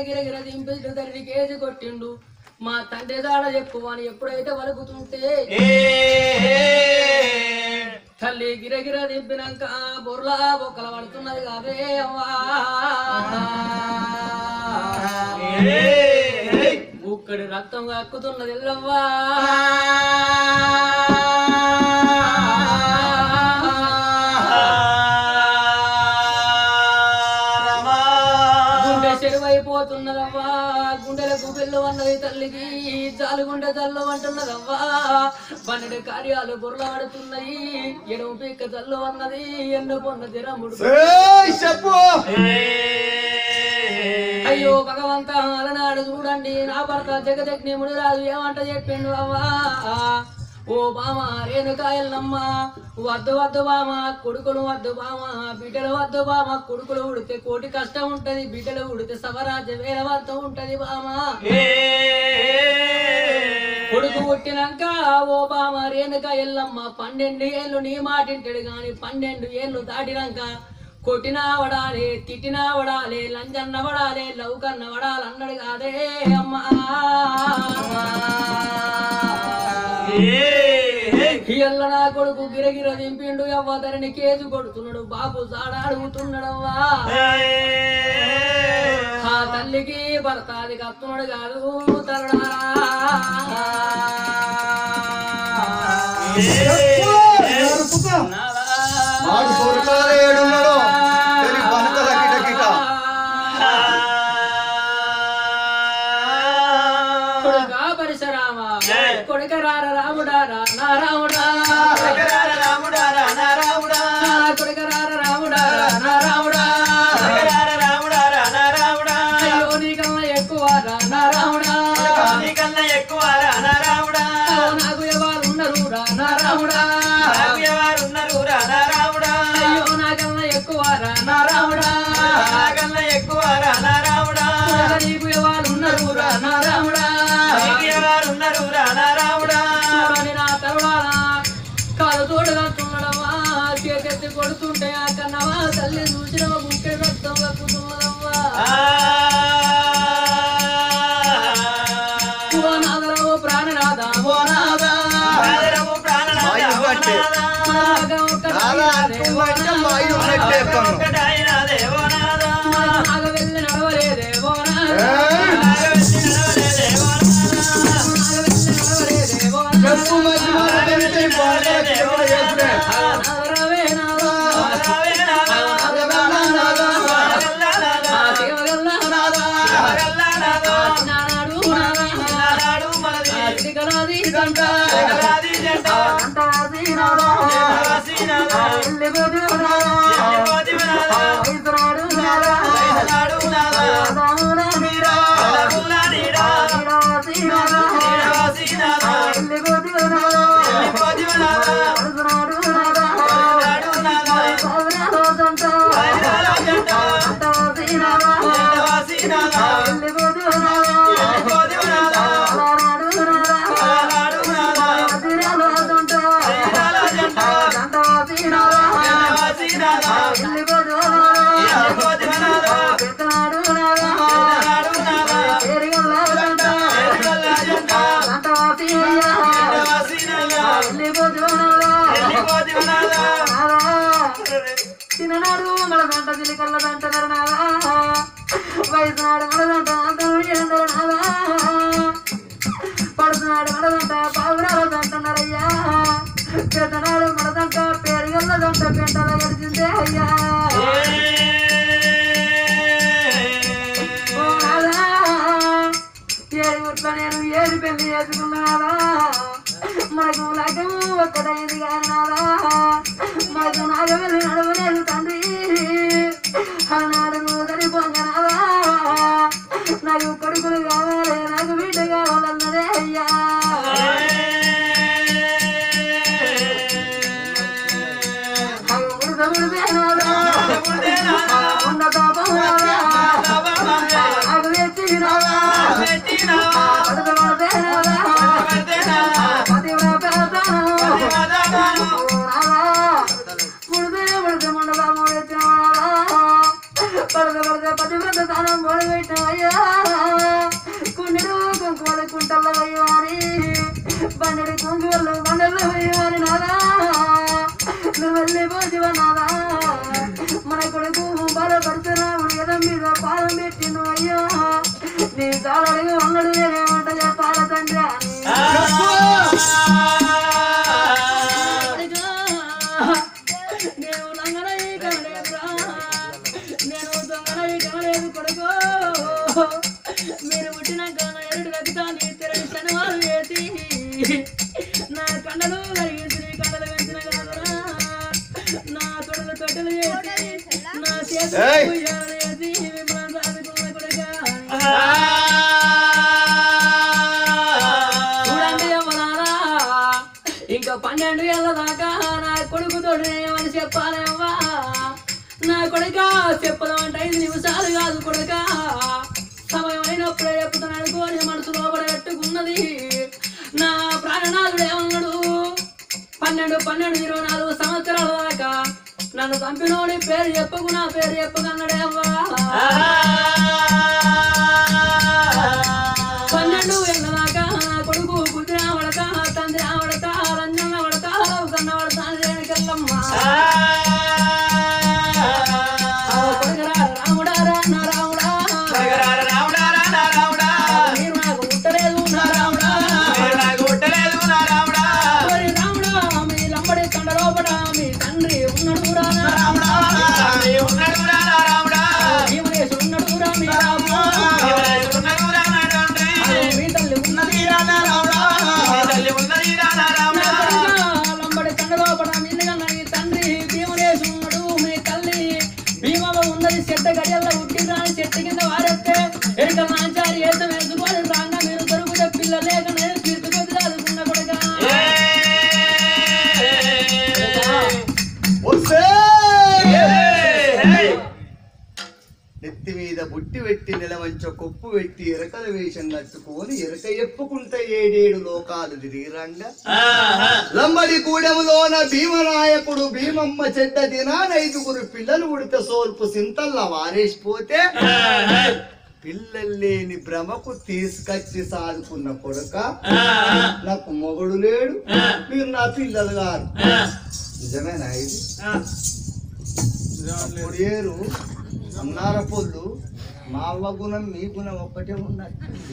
గిరగిర దింపి తండ్రి కేజీ కొట్టిండు మా తండ్రి దాడ చెప్పు అని ఎప్పుడైతే వలుకుతుంటే తల్లి గిరగిర దింపినాక బొర్లా బొక్కల పడుతున్నది కాదే అవ్వా ఉక్కడి రక్తం కక్కుతున్నది ఎల్లవ్వా గుండె చెరువైపోతున్నదవ్వా గుండెలకు బిల్లు అన్నది తల్లికి చాలు గుండె చల్లు అంటున్నదవ్వా పన్నెండు కార్యాలు బుర్రలాడుతున్నాయి ఎడమ పిక్క చల్లు అన్నది ఎన్ను పొన్న తిరముడు చెప్పు అయ్యో భగవంత అలనాడు చూడండి నా భర్త జగదగ్నిముడు రాజు ఏమంట చెప్పిండు అవ్వా ఓ బామ రేణుకాయలమ్మ వద్దు వద్దు బామ కొడుకులు వద్దు బామ బిడ్డలు వద్దు బామ కొడుకులు ఉడితే కోటి కష్టం ఉంటది బిడ్డలు ఉడితే సవరాజ్య వేల వద్ద ఉంటది బామ కొడుకు పుట్టినాక ఓ బామ రేణుక ఎల్లమ్మ పన్నెండు ఏళ్ళు నీ మాటింటాడు గాని పన్నెండు ఏళ్ళు దాటినాక కొట్టినా వడాలి తిట్టినా వడాలి లంజన్న వడాలి లౌకన్న వడాలి అన్నాడు కాదే అమ్మా ఎల్ల నా కొడుకు గిరగిర దింపిండు ఎవ్వదరిని కేజు కొడుతున్నాడు బాబు జాడ అడుగుతున్నాడవ్వా ఆ తల్లికి భర్త అది కత్తున్నాడు కాదు తరుణారా వాడు కొడుకాలు ఏడున్నాడు తెలి బనకల గిట గిట కొడుకా పరశురామ కొడుక రార రాముడారా నా రాముడా కొడుక రార రాముడారా నా రాముడా అయ్యో నీకన్నా ఎక్కువ రా నా రాముడా నాకు ఎవరు ఉన్నారు రా నా రాముడా అయ్యో నాకన్నా ఎక్కువ రా నా రాముడా కొడుక నీకు ఎవరు ఉన్నారు రా నా రాముడా చూడని నా తరువాల కాలు తోడుగా చేతెత్తి కొడుతుంటే ఆ కన్నవా తల్లి చూసిన గుంకె రక్తం కక్కుతున్నదమ్మా ఓ నాదరో ప్రాణనాథ ఓ నాదా నాగా ఒక్క నాలా అంటున్నట్టే మా ఆయన ఉన్నట్టే పన్ను. నాగ వెళ్ళి నడవలేదే ఓ నాదా ఏయ్! నాగ వెళ్ళి నడవలేదే ఓ చెప్పు మంచి మాట తెలిస్తే ఈ బాగా చెప్పుడు చేసుడే. నాదరవే నాదా నాదరవే నాదా ఆ శివగల్ల నాదా నానాడు నాదా ఆ సిగలాది దండ అంటాది నాదా ఆ ఎల్లి గోది నాదా ఆ ఇతరాడు నాదా నాదామున నీరా నీరాసి నాదా ఆ ఎల్లి గోది నాదా అడుగునాడు నాదా సౌరాలో దండ అంటాది నాదా ఆ ఎల్లి గోది నాదా అలానాడు నాదా అదిరాలో దండ దండవాసి నాదా ఆ ఎల్లి గోది నాదా పెద్దనాడు నాదా ఏరిగల్ల దండ దండవాసి అయ్యా ఎల్లి గోది నాదా చిన్ననాడు మలదంట చిలికల్ల దంట నాదా వయసునాడు మలదంట అంతరు ఎందర నాదా పడుతున్నాడు మలదంట పావురాల దంటన్నారయ్యా పెద్దనాడు మలదంట పేరుగల్ల దంట పెంటల గడిచిందే అయ్యా ఓ నాదా ఏడు గుట్ల నేను ఏడు పెళ్లి చేసుకున్నాదా మనకు లగ్గము ఒక్కటైంది కానీ నాదా మనకు నాగవెళ్ళి నడవలేదు తండ్రి అన్నాడు నువ్వు సరిపోగనాదా నాకు కొడుకులు కావాలి నాకు బిడ్డ కావాలన్నదే అయ్యా అవి ఉడత ఉడితేనాదా ఉన్న పాపం నాదా అవి ఎత్తినాదా ఉడత ఉడితేనాదా పది పెడతాను ముడితే ముడితే ముండగా మూడెత్తిన పడద పడద పది పెద్ద స్థానం మూడు పెట్టిన అయ్యా నా కన్నలు కలిగించి నీ కన్నలు పెంచిన కాదురా నా తొడలు తొట్టలు చేసి నా చేతులు ఏయ్! పూజలు చేసి మిమ్మల్ని సాదుకున్న కొడుకా. చూడండి అమ్మనారా ఇంకా పన్నెండు ఏళ్ళ దాకా నా కొడుకుతో ఏమని చెప్పాలేమ్మా నా కొడుక చెప్పడం అంటే ఐదు నిమిషాలు కాదు కొడుక సమయం అయినప్పుడే చెప్తాను అనుకోని మనసు లోపల పెట్టుకున్నది నా ప్రాణనాథుడు ఏమన్నాడు పన్నెండు పన్నెండు ఇరవై నాలుగు సంవత్సరాల దాకా నన్ను చంపినోడి పేరు చెప్పకు నా పేరు చెప్పకన్నాడేవ్వా పన్నెండు ఏళ్ళ దాకా నా కొడుకు బుద్ధి రావడక తండ్రి రావడక రంజన్న వడక కన్న వడక రేణుకెళ్ళమ్మ కొడుకరా రాముడా రా నా రాముడా మీరు నాకు ముట్టలేదు నా రాముడా ఓరి రాముడా మీ లంబడి తండ లోపల మీ తండ్రి ఉన్నాడు రా నా రాముడా భీమనేశుడు ఉన్నాడు రా మీ రాముడా మీ తల్లి ఉన్నది రా నా రాముడా నా కొడుకా, లంబడి తండ లోపల నిన్నగన్న నీ తండ్రి భీమనేశుడు మీ తల్లి భీమవ ఉన్నది చెట్ట గడియల్లో ఉట్టిరాని చెట్టు కింద వారెత్తే ఎరుక మాంచారి ఏసం వేసుకొని రాంగా మీరు దొరుకుతే పిల్ల లేక నేను కీర్తి కొద్ది రాదుకున్న కొడుకా వస్తే నెత్తి మీద బుట్టి పెట్టి నిలవంచ కొప్పు పెట్టి ఎరకల వేషం కట్టుకొని ఎరక ఎప్పుకుంటే ఏడేడు లోకాలు తిరిగిరంగా లంబడి గూడెములోన భీమనాయకుడు భీమమ్మ చెడ్డ దినాన ఐదుగురు పిల్లలు ఉడితే సోల్పు సింతల్ల వారేసిపోతే పిల్లలు లేని భ్రమకు తీసుకొచ్చి సాదుకున్న కొడుక నాకు మొగుడు లేడు మీరు నా పిల్లలు గారు నిజమేనా ఇది అప్పుడు ఏరు అన్నార పొల్లు మా అవ్వ గుణం మీ గుణం ఒక్కటే ఉన్నది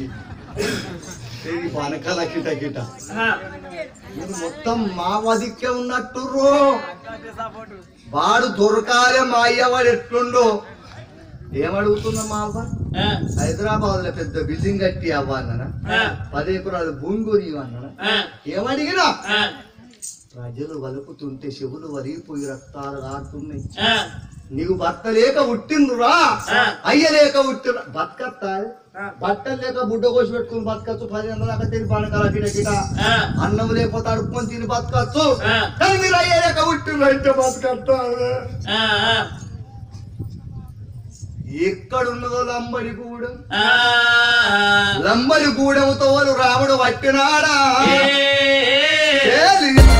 ఇది పనకల కిట కిట మీరు మొత్తం మా వదికే ఉన్నట్టు వాడు దొరకాలే మా అయ్య వాడు ఎట్లుండో ఏమడుగుతున్నా మా అవ్వ హైదరాబాద్ లో పెద్ద బిల్డింగ్ కట్టి అవ్వ అన్న పది ఎకరాలు భూమి కొని అన్న ఏమడిగినా ప్రజలు వలుపుతుంటే చెవులు వరిగిపోయి రక్తాలు కారుతున్నాయి నీకు భర్త లేక ఉట్టిండ్రురా అయ్య లేక ఉట్టిన బతకత్తా బట్టలు లేక బుడ్డ కోసి పెట్టుకుని బతకచ్చు పది గంటల దాకా తిని పండుగల గిట గిట అన్నం లేకపోతే అడుక్కొని తిని బతకచ్చు కానీ మీరు అయ్య లేక ఉట్టిండ్రు అంటే బతకత్తా ఎక్కడున్నదో లంబడి గూడెం లంబడి గూడెముతో రాముడు పట్టినాడా ఏలి